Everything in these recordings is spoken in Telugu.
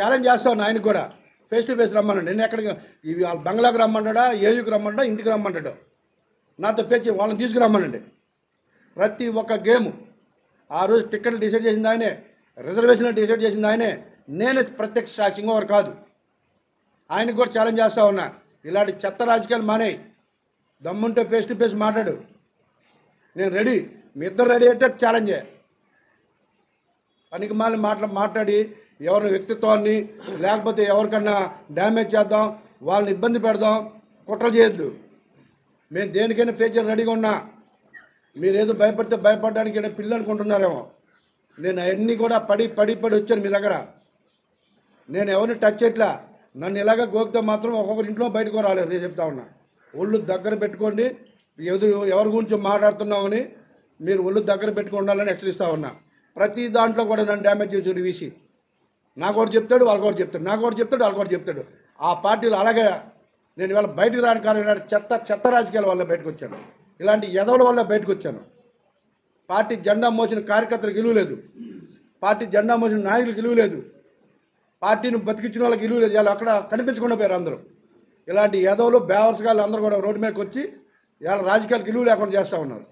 ఛాలెంజ్ చేస్తాను ఆయనకు కూడా ఫేస్ టు ఫేస్ రమ్మనండి నేను ఎక్కడికి ఇవి వాళ్ళ బంగ్లాకి రమ్మంటాడా ఏయుకి రమ్మంటాడా ఇంటికి రమ్మంటాడు నాతో ఫేస్ చేయి, వాళ్ళని తీసుకురమ్మనండి ప్రతి ఒక్క గేమ్ ఆ రోజు టికెట్లు డిసైడ్ చేసింది ఆయనే రిజర్వేషన్లు డిసైడ్ చేసింది ఆయనే నేను ప్రత్యక్ష సాక్షి ఇంకొకరు కాదు ఆయనకు కూడా ఛాలెంజ్ చేస్తా ఉన్నా ఇలాంటి చెత్త రాజకీయాలు మానేయి దమ్ముంటే ఫేస్ టు ఫేస్ మాట్లాడు నేను రెడీ మీ ఇద్దరు రెడీ అయితే ఛాలెంజే పనికి మాలి మాట్లా మాట్లాడి ఎవరి వ్యక్తిత్వాన్ని లేకపోతే ఎవరికన్నా డ్యామేజ్ చేద్దాం వాళ్ళని ఇబ్బంది పెడదాం కుట్రలు చేయొద్దు మేము దేనికైనా ఫేస్ చేయాలి రెడీగా ఉన్నా మీరు ఏదో భయపడితే భయపడడానికి ఈడ పిల్లలు అనుకుంటున్నారేమో నేను అవన్నీ కూడా పడి పడి పడి వచ్చాను మీ దగ్గర నేను ఎవరిని టచ్ చేయట్లా నన్ను ఇలాగ గోకితే మాత్రం ఒక్కొక్కరి ఇంట్లో బయటకు రాలేదు నేను చెప్తా ఉన్నా ఒళ్ళు దగ్గర పెట్టుకోండి ఎదురు ఎవరి గురించి మాట్లాడుతున్నామని మీరు ఒళ్ళు దగ్గర పెట్టుకుండాలని హెచ్చరిస్తా ఉన్నా ప్రతి దాంట్లో కూడా నన్ను డ్యామేజ్ చేసాడు వీసీ నాకు ఒకటి చెప్తాడు వాళ్ళకి ఒకటి చెప్తాడు నాకు ఒకటి చెప్తాడు వాళ్ళకి ఒకటి చెప్తాడు ఆ పార్టీలు అలాగే నేను ఇవాళ బయటకు రాని కారణం ఇలాంటి చెత్త చెత్త రాజకీయాల వల్ల బయటకు వచ్చాను ఇలాంటి ఎదవల వల్ల బయటకు వచ్చాను పార్టీ జెండా మోసిన కార్యకర్తలకు విలువ లేదు పార్టీ జెండా మోసిన నాయకులకు విలువ లేదు పార్టీని బతికించిన వాళ్ళకి విలువ లేదు వాళ్ళు అక్కడ కనిపించకుండా పోయారు అందరూ ఇలాంటి ఎదవలు బేవర్స్గాళ్ళు అందరూ కూడా రోడ్డు మీదకి వచ్చి ఇవాళ రాజకీయాలకు విలువ లేకుండా చేస్తూ ఉన్నారు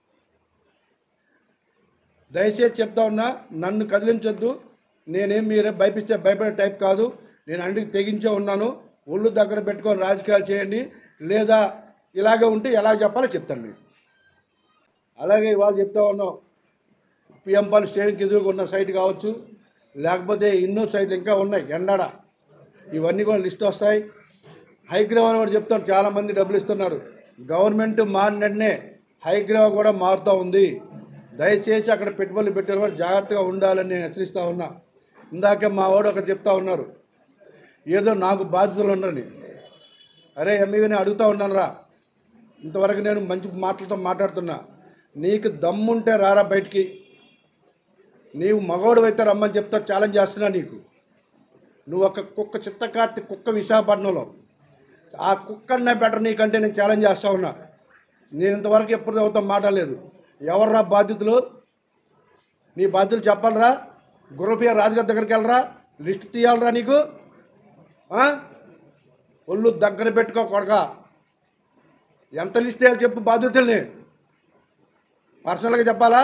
దయచేసి చెప్తా ఉన్నా నన్ను కదిలించొద్దు నేనేం మీరే భయపిస్తే భయపడే టైప్ కాదు నేను అన్నిటికి తెగించే ఉన్నాను ఒళ్ళు దగ్గర పెట్టుకొని రాజకీయాలు చేయండి లేదా ఇలాగే ఉంటే ఎలా చెప్పాలో చెప్తాను మీకు అలాగే ఇవాళ చెప్తా ఉన్నాం పిఎంపాల్ స్టేడియంకి ఎదురుగా ఉన్న సైట్ కావచ్చు లేకపోతే ఎన్నో సైట్లు ఇంకా ఉన్నాయి ఎండాడ ఇవన్నీ కూడా లిస్ట్ వస్తాయి హైగ్రేవ్ అని కూడా చెప్తారు చాలామంది డబ్బులు ఇస్తున్నారు గవర్నమెంట్ మారినట్టునే హైగ్రేవ్ కూడా మారుతూ ఉంది దయచేసి అక్కడ పెట్టుబడులు పెట్టే కూడా జాగ్రత్తగా ఉండాలని నేను హెచ్చరిస్తూ ఉన్నా ఇందాక మా వాడు ఒకటి చెప్తా ఉన్నారు ఏదో నాకు బాధ్యతలు ఉండని అరే ఎంఈని అడుగుతూ ఉన్నాను రా ఇంతవరకు నేను మంచి మాటలతో మాట్లాడుతున్నా నీకు దమ్ముంటే రారా బయటికి నీవు మగవాడు అయితే రమ్మని చెప్తా ఛాలెంజ్ చేస్తున్నా నీకు నువ్వు ఒక కుక్క చిత్తకార్తి కుక్క విశాఖపట్నంలో ఆ కుక్కనే బెటర్ నీకంటే నేను ఛాలెంజ్ చేస్తా ఉన్నా నేను ఇంతవరకు ఎప్పుడు అవుతాం మాట్లాడలేదు ఎవర్రా బాధ్యతలు నీ బాధ్యతలు చెప్పాలరా గుర్రపియ రాజుగారి దగ్గరికి వెళ్ళరా లిస్ట్ తీయాలరా నీకు ఆ? ఒళ్ళు దగ్గర పెట్టుకో కొడక ఎంత లిస్ట్ వేయాలి చెప్పు బాధ్యతల్ని పర్సనల్గా చెప్పాలా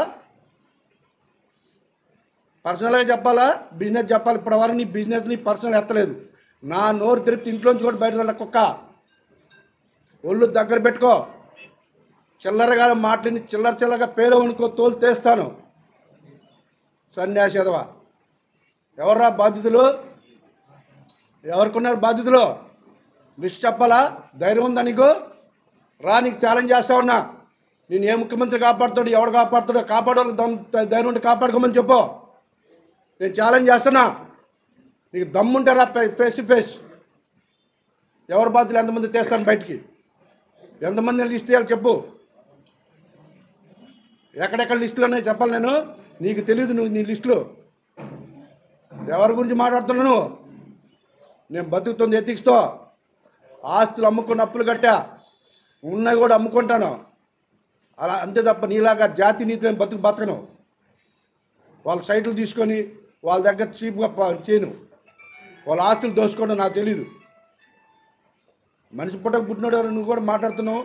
పర్సనల్గా చెప్పాలా బిజినెస్ చెప్పాలి ఇప్పటి వరకు నీ బిజినెస్ నీ పర్సనల్ ఎత్తలేదు నా నోరు తెరిపి ఇంట్లోంచి కూడా బయట వెళ్ళ కుక్క ఒళ్ళు దగ్గర పెట్టుకో చిల్లరగా మాటలని చిల్లర చిల్లరగా పేరు అనుకో తోలు తీస్తాను సన్యాసి ఎదవా ఎవర్రా బాధ్యతలు ఎవరికున్నారు బాధ్యతలు లిస్ట్ చెప్పాలా ధైర్యం ఉందా నీకు రా నీకు ఛాలెంజ్ చేస్తా ఉన్నా నేను ఏ ముఖ్యమంత్రి కాపాడుతాడు ఎవడు కాపాడుతాడో కాపాడోళ్ళకి దమ్ ధైర్యం ఉంటే కాపాడుకోమని చెప్పు నేను ఛాలెంజ్ చేస్తున్నా నీకు దమ్ముంటే రా ఫేస్ టు ఫేస్ ఎవరి బాధ్యతలు ఎంతమంది తీస్తాను బయటికి ఎంతమంది లిస్ట్ చేయాలి చెప్పు ఎక్కడెక్కడ లిస్టులు ఉన్నాయి చెప్పాలి నేను నీకు తెలియదు నువ్వు నీ లిస్టులు ఎవరి గురించి మాట్లాడుతున్నావు నువ్వు నేను బతుకుతుంది ఎత్తిక్స్తో ఆస్తులు అమ్ముకున్న అప్పులు కట్టా ఉన్నవి కూడా అమ్ముకుంటాను అలా అంతే తప్ప నీలాగా జాతి నీతిని బతుకు బతకను వాళ్ళ సైట్లు తీసుకొని వాళ్ళ దగ్గర చీప్గా ప- చేయను వాళ్ళ ఆస్తులు దోసుకోవడం నాకు తెలీదు మనిషి పుట్టక పుట్టినాడు ఎవరు నువ్వు కూడా మాట్లాడుతున్నావు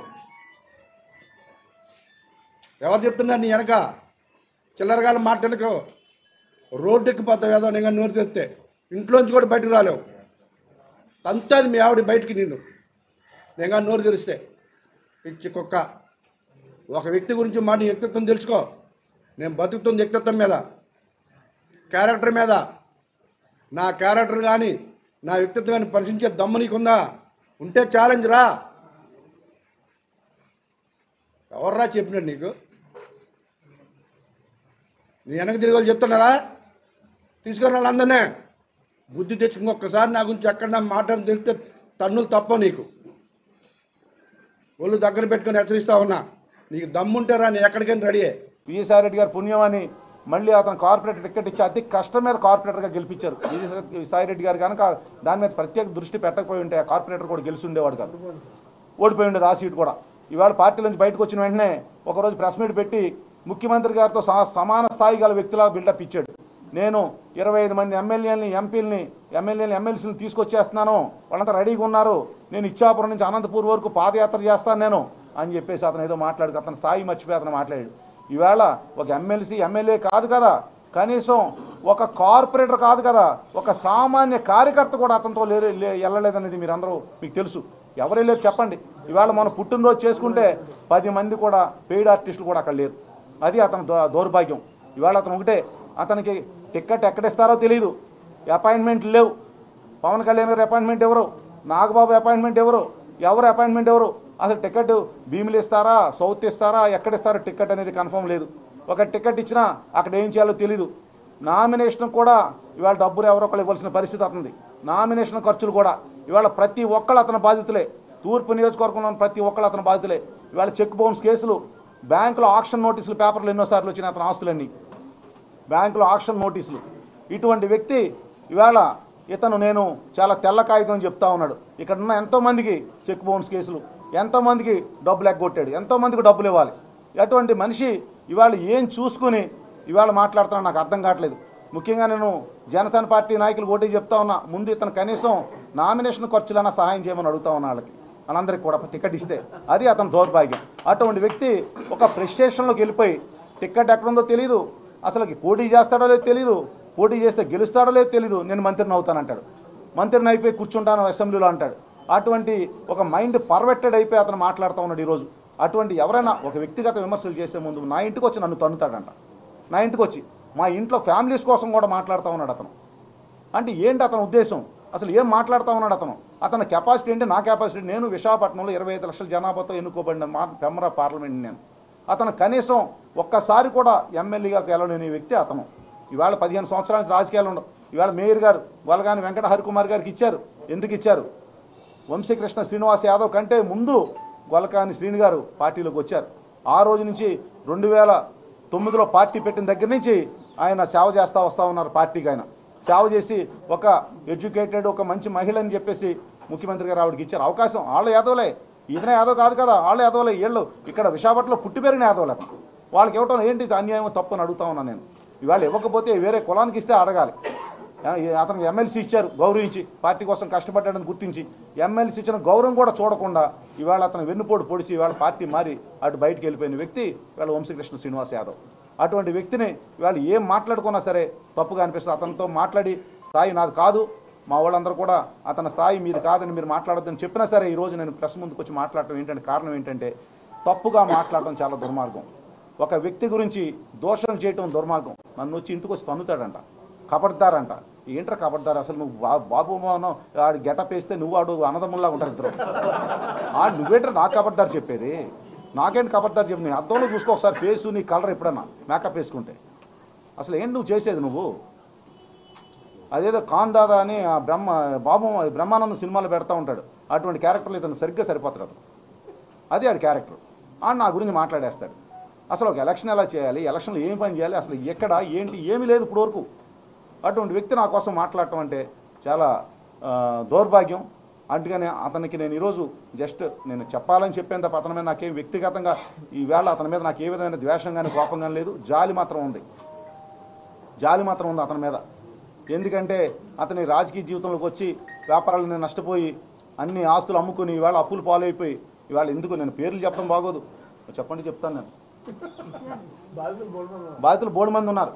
ఎవరు చెప్తున్నారు నీ వెనక చిల్లరగాల మాటలకు రోడ్డు ఎక్కిపోతావు ఏదో నేను నోరు తెస్తే ఇంట్లోంచి కూడా బయటకు రాలేవు తంతాది మీ ఆవిడ బయటికి నిన్ను నేను కానీ నోరు తెరిస్తే పిచ్చి కుక్క ఒక వ్యక్తి గురించి మాట నీ వ్యక్తిత్వం తెలుసుకో నేను బతుకుతుంది వ్యక్తిత్వం మీద క్యారెక్టర్ మీద నా క్యారెక్టర్ కానీ నా వ్యక్తిత్వం కానీ పరిశీలించే దమ్ము నీకుందా ఉంటే ఛాలెంజ్ రా ఎవర్రా చెప్పినాడు నీకు నీ వెనక తిరిగి వాళ్ళు చెప్తున్నారా తీసుకుని వాళ్ళందరినీ బుద్ధి తెచ్చుకుని ఒక్కసారి నా గురించి ఎక్కడ మాటలు తెలిస్తే తన్నులు తప్ప నీకు ఒళ్ళు దగ్గర పెట్టుకొని హెచ్చరిస్తా ఉన్నా నీకు దమ్ముంటే రా నీ ఎక్కడికైనా రెడీయే విజయసాయి రెడ్డి గారి పుణ్యం అని మళ్ళీ అతను కార్పొరేటర్ టికెట్ ఇచ్చి అతి కష్టం మీద కార్పొరేటర్గా గెలిపించారు విజయసాయి రెడ్డి గారు కనుక దాని మీద ప్రత్యేక దృష్టి పెట్టకపోయి ఉంటే ఆ కార్పొరేటర్ కూడా గెలిచి ఉండేవాడు కాదు ఓడిపోయి ఉండేది ఆ సీట్ కూడా ఇవాళ పార్టీ నుంచి బయటకు వచ్చిన వెంటనే ఒకరోజు ప్రెస్ మీట్ పెట్టి ముఖ్యమంత్రి గారితో సమ- సమాన స్థాయి గల వ్యక్తిలా బిల్డప్ ఇచ్చాడు నేను ఇరవై ఐదు మంది ఎమ్మెల్యేలని ఎంపీలని ఎమ్మెల్యేని ఎమ్మెల్సీని తీసుకొచ్చేస్తున్నాను వాళ్ళంతా రెడీగా ఉన్నారు నేను ఇచ్చాపురం నుంచి అనంతపూర్ వరకు పాదయాత్ర చేస్తాను నేను అని చెప్పేసి అతను ఏదో మాట్లాడు అతను స్థాయి మర్చిపోయి అతను మాట్లాడాడు ఈవేళ ఒక ఎమ్మెల్సీ ఎమ్మెల్యే కాదు కదా కనీసం ఒక కార్పొరేటర్ కాదు కదా ఒక సామాన్య కార్యకర్త కూడా అతనితో లేరు లే- వెళ్ళలేదనేది మీరు అందరూ మీకు తెలుసు ఎవరు వెళ్ళారు చెప్పండి ఇవాళ మనం పుట్టినరోజు చేసుకుంటే పది మంది కూడా పెయిడ్ ఆర్టిస్టులు కూడా అక్కడ లేరు అది అతని దౌ- దౌర్భాగ్యం ఇవాళ అతను ఒకటే అతనికి టికెట్ ఎక్కడిస్తారో తెలియదు అపాయింట్మెంట్లు లేవు పవన్ కళ్యాణ్ గారు అపాయింట్మెంట్ ఎవరు నాగబాబు అపాయింట్మెంట్ ఎవరు ఎవరు అపాయింట్మెంట్ ఎవరు అసలు టికెట్ భీములు ఇస్తారా సౌత్ ఇస్తారా ఎక్కడ ఇస్తారో టికెట్ అనేది కన్ఫర్మ్ లేదు ఒక టికెట్ ఇచ్చినా అక్కడ ఏం చేయాలో తెలీదు నామినేషన్ కూడా ఇవాళ డబ్బులు ఎవరో ఒకళ్ళు ఇవ్వాల్సిన పరిస్థితి అవుతుంది నామినేషన్ ఖర్చులు కూడా ఇవాళ ప్రతి ఒక్కళ్ళు అతని బాధితులే తూర్పు నియోజకవర్గంలో ఉన్న ప్రతి ఒక్కళ్ళు అతని బాధితులే ఇవాళ చెక్ బౌన్స్ కేసులు బ్యాంకులో ఆక్షన్ నోటీసులు పేపర్లు ఎన్నోసార్లు వచ్చినాయి అతని ఆస్తులన్నీ బ్యాంకులో ఆక్షన్ నోటీసులు ఇటువంటి వ్యక్తి ఇవాళ ఇతను నేను చాలా తెల్ల కాగితం అని చెప్తా ఉన్నాడు ఇక్కడ ఉన్న ఎంతోమందికి చెక్ బౌన్స్ కేసులు ఎంతోమందికి డబ్బులు ఎగ్గొట్టాడు ఎంతోమందికి డబ్బులు ఇవ్వాలి అటువంటి మనిషి ఇవాళ ఏం చూసుకుని ఇవాళ మాట్లాడుతున్నా నాకు అర్థం కావట్లేదు ముఖ్యంగా నేను జనసేన పార్టీ నాయకులు ఓటీ చెప్తా ఉన్నా ముందు ఇతను కనీసం నామినేషన్ ఖర్చులైనా సహాయం చేయమని అడుగుతా ఉన్నా వాళ్ళకి వాళ్ళందరికీ కూడా టికెట్ ఇస్తే అది అతని దౌర్భాగ్యం అటువంటి వ్యక్తి ఒక ప్రెస్టేషన్లోకి వెళ్ళిపోయి టికెట్ ఎక్కడుందో తెలియదు అసలు పోటీ చేస్తాడో లేదో తెలియదు పోటీ చేస్తే గెలుస్తాడో లేదో తెలియదు నేను మంత్రిని అవుతానంటాడు మంత్రిని అయిపోయి కూర్చుంటాను అసెంబ్లీలో అంటాడు అటువంటి ఒక మైండ్ పర్వెట్టెడ్ అయిపోయి అతను మాట్లాడుతూ ఉన్నాడు ఈరోజు అటువంటి ఎవరైనా ఒక వ్యక్తిగత విమర్శలు చేసే ముందు నా ఇంటికి వచ్చి నన్ను తన్నుతాడంట నా ఇంటికి వచ్చి మా ఇంట్లో ఫ్యామిలీస్ కోసం కూడా మాట్లాడుతూ ఉన్నాడు అతను అంటే ఏంటి అతని ఉద్దేశం అసలు ఏం మాట్లాడుతూ ఉన్నాడు అతను అతని కెపాసిటీ ఏంటి నా కెపాసిటీ నేను విశాఖపట్నంలో ఇరవై ఐదు లక్షల జనాభాతో ఎన్నుకోబడిన మా పెమ్మర పార్లమెంట్ నేను అతను కనీసం ఒక్కసారి కూడా ఎమ్మెల్యేగా గెలవలేని వ్యక్తి అతను ఇవాళ పదిహేను సంవత్సరాల నుంచి రాజకీయాలు ఉండవు ఇవాళ మేయర్ గారు వలగాని వెంకట హరికుమార్ గారికి ఇచ్చారు ఎందుకు ఇచ్చారు వంశీకృష్ణ శ్రీనివాస్ యాదవ్ కంటే ముందు గొలకాని శ్రీని గారు పార్టీలోకి వచ్చారు ఆ రోజు నుంచి రెండు వేల తొమ్మిదిలో పార్టీ పెట్టిన దగ్గర నుంచి ఆయన సేవ చేస్తూ వస్తూ ఉన్నారు పార్టీకి ఆయన సేవ చేసి ఒక ఎడ్యుకేటెడ్ ఒక మంచి మహిళ అని చెప్పేసి ముఖ్యమంత్రి గారు ఆవిడకి ఇచ్చారు అవకాశం వాళ్ళ యాదవులే ఇతనే యాదవ్ కాదు కదా వాళ్ళ యాదవులే వీళ్ళు ఇక్కడ విశాఖపట్నంలో పుట్టి పెరిగిన యాదవులే వాళ్ళకి ఇవ్వటం ఏంటి ఇది అన్యాయం తప్పు అని అడుగుతా ఉన్నాను నేను ఇవాళ ఇవ్వకపోతే వేరే కులానికి ఇస్తే అడగాలి ఆ, ఈ అతనికి ఎమ్మెల్సీ ఇచ్చారు గౌరవించి పార్టీ కోసం కష్టపడ్డాడని గుర్తించి ఎమ్మెల్సీ ఇచ్చిన గౌరవం కూడా చూడకుండా ఇవాళ అతను వెన్నుపోటు పొడిచి ఇవాళ పార్టీ మారి అటు బయటికి వెళ్ళిపోయిన వ్యక్తి ఇవాళ వంశీకృష్ణ శ్రీనివాస్ యాదవ్ అటువంటి వ్యక్తిని ఇవాళ ఏం మాట్లాడుకున్నా సరే తప్పుగా అనిపిస్తుంది అతనితో మాట్లాడి స్థాయి నాది కాదు మా వాళ్ళందరూ కూడా అతని స్థాయి మీది కాదని మీరు మాట్లాడొద్దని చెప్పినా సరే ఈరోజు నేను ప్రెస్ ముందుకు వచ్చి మాట్లాడటం ఏంటంటే కారణం ఏంటంటే తప్పుగా మాట్లాడటం చాలా దుర్మార్గం ఒక వ్యక్తి గురించి దోషం చేయటం దుర్మార్గం నన్ను వచ్చి ఇంటికి వచ్చి తన్నుతాడంట కబడ్దారంట ఏంట్రా కబడ్దారు అసలు నువ్వు బా బాబు మోహనం ఆడు గెటప్ వేస్తే నువ్వు ఆడు అన్నదమ్ముల్లా ఉంటారు ఇద్దరు ఆ నువ్వేంట్రా నాకు కబడ్దారు చెప్పేది నాకేంటి కబడ్దారు చెప్పు నేను అద్దంలో చూసుకో ఒకసారి ఫేసు నీ కలర్ ఎప్పుడన్నా మేకప్ వేసుకుంటే అసలు ఏంటి నువ్వు చేసేది నువ్వు అదేదో ఖాన్ దాదా అని ఆ బ్రహ్మ బాబు బ్రహ్మానంద సినిమాలో పెడతా ఉంటాడు అటువంటి క్యారెక్టర్లు ఇతను సరిగ్గా సరిపోతాడు అతను అది ఆడి క్యారెక్టర్ ఆ నా గురించి మాట్లాడేస్తాడు అసలు ఒక ఎలక్షన్ ఎలా చేయాలి ఎలక్షన్లో ఏం పని చేయాలి అసలు ఎక్కడ ఏంటి ఏమీ లేదు ఇప్పుడు వరకు అటువంటి వ్యక్తి నా కోసం మాట్లాడటం అంటే చాలా ఆ, దౌర్భాగ్యం అందుకని అతనికి నేను ఈరోజు జస్ట్ నేను చెప్పాలని చెప్పేంత తప్ప అతని మీద నాకేం వ్యక్తిగతంగా ఈవేళ అతని మీద నాకు ఏ విధమైన ద్వేషం కానీ కోపం కానీ లేదు జాలి మాత్రం ఉంది జాలి మాత్రం ఉంది అతని మీద ఎందుకంటే అతని రాజకీయ జీవితంలోకి వచ్చి వ్యాపారాలను నష్టపోయి అన్ని ఆస్తులు అమ్ముకుని ఇవాళ అప్పులు పాలైపోయి ఇవాళ ఎందుకు నేను పేర్లు చెప్పడం బాగోదు చెప్పండి చెప్తాను నేను బాధితులు బోడు మంది ఉన్నారు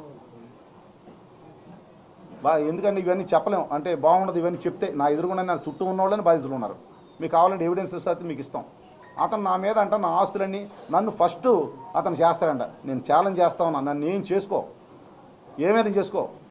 బా ఎందుకంటే ఇవన్నీ చెప్పలేం అంటే బాగుండదు ఇవన్నీ చెప్తే నా ఎదురుగుండా నా చుట్టూ ఉన్న వాళ్ళని బాధితులు ఉన్నారు మీకు కావాలంటే ఎవిడెన్స్ అయితే మీకు ఇస్తాం అతను నా మీద అంట నా ఆస్తులన్నీ నన్ను ఫస్ట్ అతను చేస్తాడంట నేను ఛాలెంజ్ చేస్తా ఉన్నా నన్ను ఏం చేసుకో ఏమైనా చేసుకో